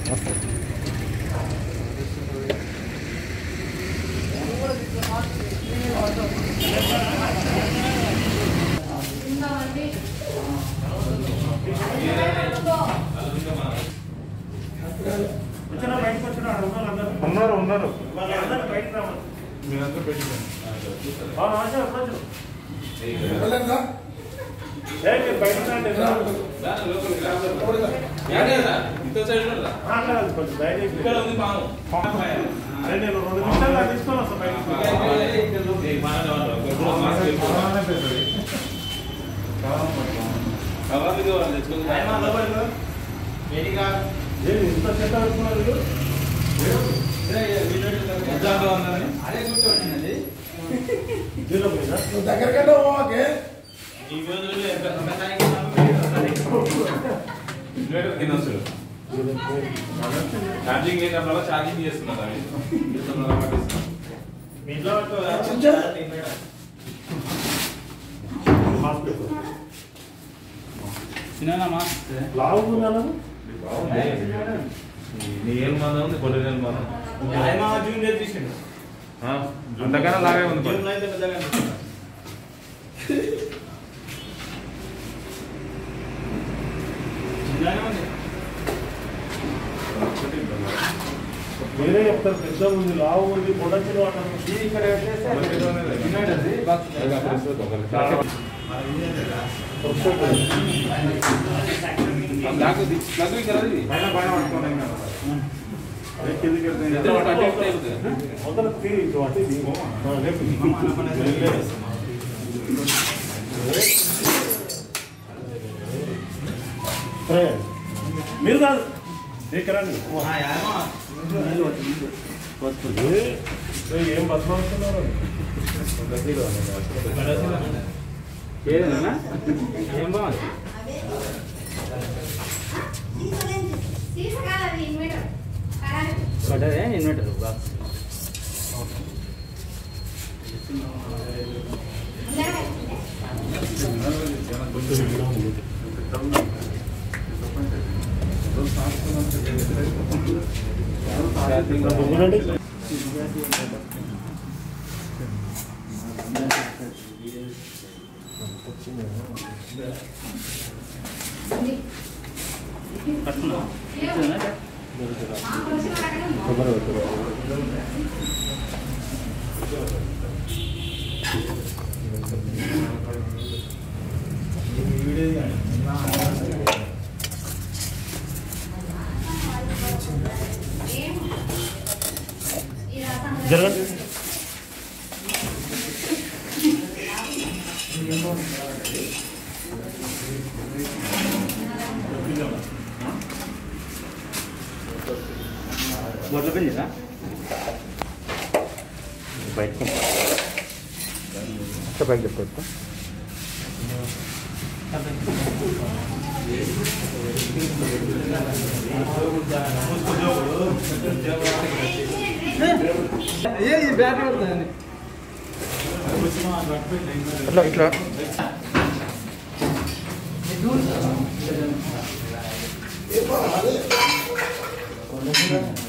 వచ్చినా బయటకు వచ్చినా ఆడ ఉన్నారు అందరూ ఉన్నారు ఉన్నారు వాళ్ళందరూ బయటకు రావాలి మీరంతా పెట్టింది అవును, ఆశ, ఎప్పుడు వచ్చారు? ఏ, మీరు బయటకు రండి, రా. మాట్లాడాలి కొంచెం దయచేసి. అరే, నేను రెండు నిమిషాలు తీసుకొని వస్తాను బయటకు. ఏ, ఇంత చెత్త పెట్టుకున్నారు వీళ్ళు? జీరో మీద? దగ్గరకెళ్ళి పోవాకే ఛార్జింగ్ లేనప్పుడు ఛార్జింగ్ చేస్తున్నారు అవి చేస్తున్నారు పట్టిస్తున్నారు మీ ఇంట్లో పెట్టుకోరా? హాస్పిటల్. లావు ఉందా నీ ఏం మందం ఉంది కొన్ని నెలల మందం ఆ, అంతకన్నా లాగే ఉంది పట్టు. వేరే చెప్తారు పెద్ద ఉంది లావు ఉంది బొడచిలో అంటారు మొదలు తీ ఇటు అటు ఇది. ఆ, లేపు. సరే. మీరు కాదు ఇక్కడ రండి. ఏ, ఏ, ఏం బతుకుతున్నారు తీసుకురాలి ఇన్వర్టర్ కరెంట్ ఇన్వర్టర్ బాక్స్ అందరూ వచ్చిందే. ఇంకా బొగ్గునండి ఉంది. లేవు. మాకు వచ్చిన రకం ఉందా? ఏం? ఈ రసం జరగండి మొదలు పెంచినా బయటకు పైకి చెప్పొచ్చు ఏ బ్యాటరీ పడుతుంది ఇట్లా ఇట్లా ఏ